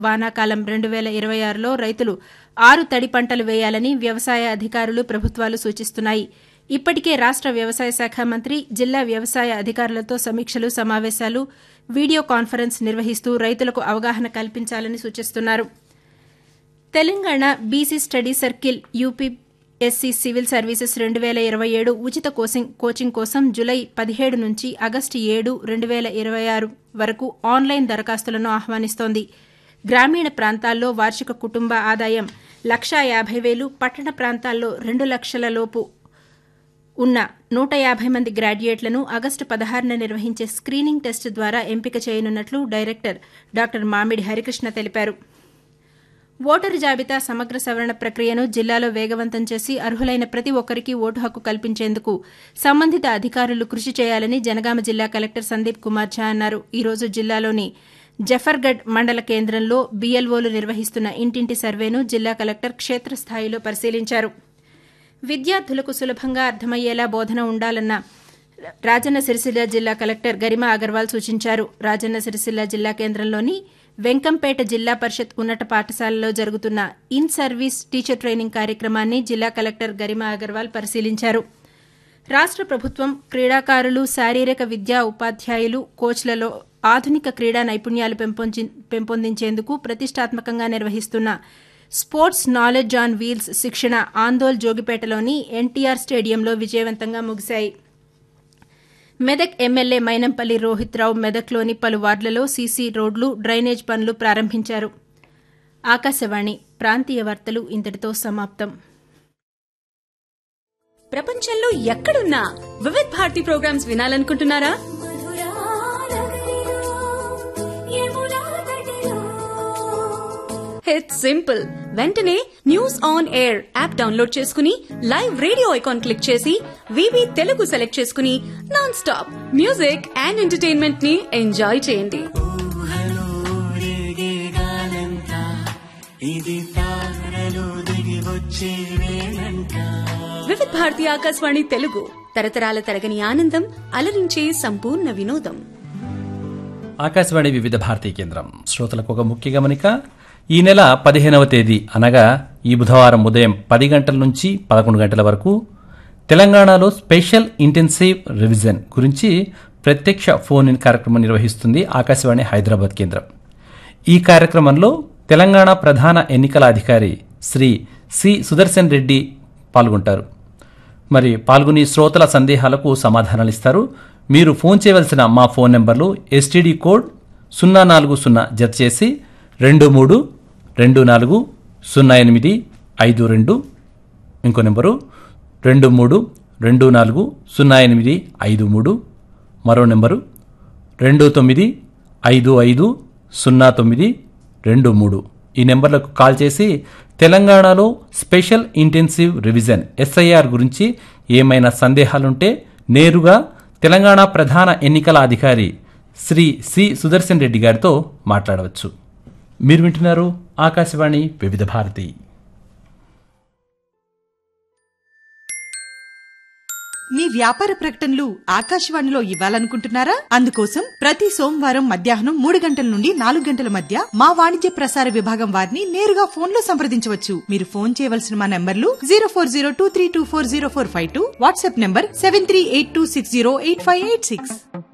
వానాకాలం రెండు వేల ఇరవై ఆరులో రైతులు ఆరు తడి పంటలు వేయాలని వ్యవసాయ అధికారులు ప్రభుత్వాలు సూచిస్తున్నాయి ఇప్పటికే రాష్ట వ్యవసాయ శాఖ మంత్రి జిల్లా వ్యవసాయ అధికారులతో సమీక్షలు సమావేశాలు వీడియో కాన్ఫరెన్స్ నిర్వహిస్తూ రైతులకు అవగాహన కల్పించాలని సూచిస్తున్నారు Telangana BC study circle UPSC civil services రెండు వేల ఇరవై ఏడు ఉచిత కోచింగ్ కోచింగ్ కోసం జులై పదిహేడు నుంచి ఆగస్టు ఏడు రెండు వేల ఇరవై ఆరు వరకు ఆన్లైన్ దరఖాస్తులను ఆహ్వానిస్తోంది గ్రామీణ ప్రాంతాల్లో వార్షిక కుటుంబ ఆదాయం లక్షా యాభై వేలు పట్టణ ప్రాంతాల్లో రెండు లక్షల లోపు ఉన్న నూట యాభై మంది గ్రాడ్యుయేట్లను ఆగస్టు పదహారున నిర్వహించే స్క్రీనింగ్ టెస్ట్ ద్వారా ఎంపిక చేయనున్నట్లు డైరెక్టర్ డాక్టర్ మామిడి హరికృష్ణ తెలిపారు ఓటరు జాబితా సమగ్ర సవరణ ప్రక్రియను జిల్లాలో వేగవంతం చేసి అర్హులైన ప్రతి ఒక్కరికి ఓటు హక్కు కల్పించేందుకు సంబంధిత అధికారులు కృషి చేయాలని జనగామ జిల్లా కలెక్టర్ సందీప్ కుమార్ ఝా అన్నారు ఈ రోజు జిల్లాలోని జఫర్గఢ్ మండల కేంద్రంలో బీఎల్ఓలు నిర్వహిస్తున్న ఇంటింటి సర్వేను జిల్లా కలెక్టర్ క్షేత్రస్థాయిలో పరిశీలించారు విద్యార్థులకు సులభంగా అర్థమయ్యేలా బోధన ఉండాలన్న రాజన్న సిరిసిల్ల జిల్లా కలెక్టర్ గరిమా అగర్వాల్ సూచించారు రాజన్న సిరిసిల్ల జిల్లా కేంద్రంలోని వెంకంపేట జిల్లా పరిషత్ ఉన్నత పాఠశాలలో జరుగుతున్న ఇన్ సర్వీస్ టీచర్ ట్రైనింగ్ కార్యక్రమాన్ని జిల్లా కలెక్టర్ గరిమా అగర్వాల్ పరిశీలించారు రాష్ట ప్రభుత్వం క్రీడాకారులు శారీరక విద్యా ఉపాధ్యాయులు కోచ్లలో ఆధునిక క్రీడా నైపుణ్యాలు పెంపొందించేందుకు ప్రతిష్టాత్మకంగా నిర్వహిస్తున్న స్పోర్ట్స్ నాలెడ్జ్ ఆన్ వీల్స్ శిక్షణ ఆందోల్ జోగిపేటలోని ఎన్టీఆర్ స్టేడియంలో విజయవంతంగా ముగిశాయి మెదక్ ఎమ్మెల్యే మైనంపల్లి రోహిత్ రావు మెదక్లోని పలు వార్డులలో సీసీ రోడ్లు డ్రైనేజ్ పనులు ప్రారంభించారు ఆకాశవాణి ప్రాంతీయ వార్తలు ఇంతటితో సమాప్తం ప్రపంచంలో ఎక్కడున్నా వివిధ్ భారతి ప్రోగ్రామ్స్ వినాలనుకుంటున్నారా ఇట్స్ సింపుల్ వెంటనే news on air app download చేసుకుని లైవ్ రేడియో ఐకాన్ క్లిక్ చేసి వివి తెలుగు సెలెక్ట్ చేసుకుని non stop music and entertainment ని ఎంజాయ్ చేయండి వివిధ్ భారతి ఆకాశవాణి తెలుగు తరతరాల తరగని ఆనందం అలరించే సంపూర్ణ వినోదం ఆకాశవాణి వివిధ భారతీ కేంద్రం శ్రోతలకు ఒక ముఖ్య గమనిక ఈ నెల పదిహేనవ తేదీ అనగా ఈ బుధవారం ఉదయం పది గంటల నుంచి పదకొండు గంటల వరకు తెలంగాణలో స్పెషల్ ఇంటెన్సివ్ రివిజన్ గురించి ప్రత్యక్ష ఫోన్ ఇన్ కార్యక్రమం నిర్వహిస్తుంది ఆకాశవాణి హైదరాబాద్ కేంద్రం ఈ కార్యక్రమంలో తెలంగాణ ప్రధాన ఎన్నికల అధికారి శ్రీ సి సుదర్శన్ రెడ్డి పాల్గొంటారు మరి పాల్గొని శ్రోతల సందేహాలకు సమాధానాలు ఇస్తారు మీరు ఫోన్ చేయవలసిన మా ఫోన్ నెంబర్లు ఎస్టీడీ కోడ్ సున్నా నాలుగు సున్నా జత చేసి రెండు మూడు రెండు నాలుగు సున్నా ఎనిమిది ఐదు రెండు ఇంకో నెంబరు రెండు మూడు రెండు నాలుగు సున్నా ఎనిమిది ఐదు మూడు మరో నెంబరు రెండు తొమ్మిది ఐదు ఐదు సున్నా తొమ్మిది రెండు మూడు ఈ నెంబర్లకు కాల్ చేసి తెలంగాణలో స్పెషల్ ఇంటెన్సివ్ రివిజన్ ఎస్ఐఆర్ గురించి ఏమైనా సందేహాలుంటే నేరుగా తెలంగాణ ప్రధాన ఎన్నికల అధికారి శ్రీ సి సుదర్శన్ రెడ్డి గారితో మాట్లాడవచ్చు మీరు వింటున్నారు ఆకాశవాణి వివిధ భారతి మీ వ్యాపార ప్రకటనలు ఆకాశవాణిలో ఇవ్వాలనుకుంటున్నారా అందుకోసం ప్రతి సోమవారం మధ్యాహ్నం మూడు గంటల నుండి నాలుగు గంటల మధ్య మా వాణిజ్య ప్రసార విభాగం వారిని నేరుగా ఫోన్ లో సంప్రదించవచ్చు మీరు ఫోన్ చేయవలసిన మా నంబర్లు zero four zero two three two four zero four five two WhatsApp number seven three eight two six zero eight five eight six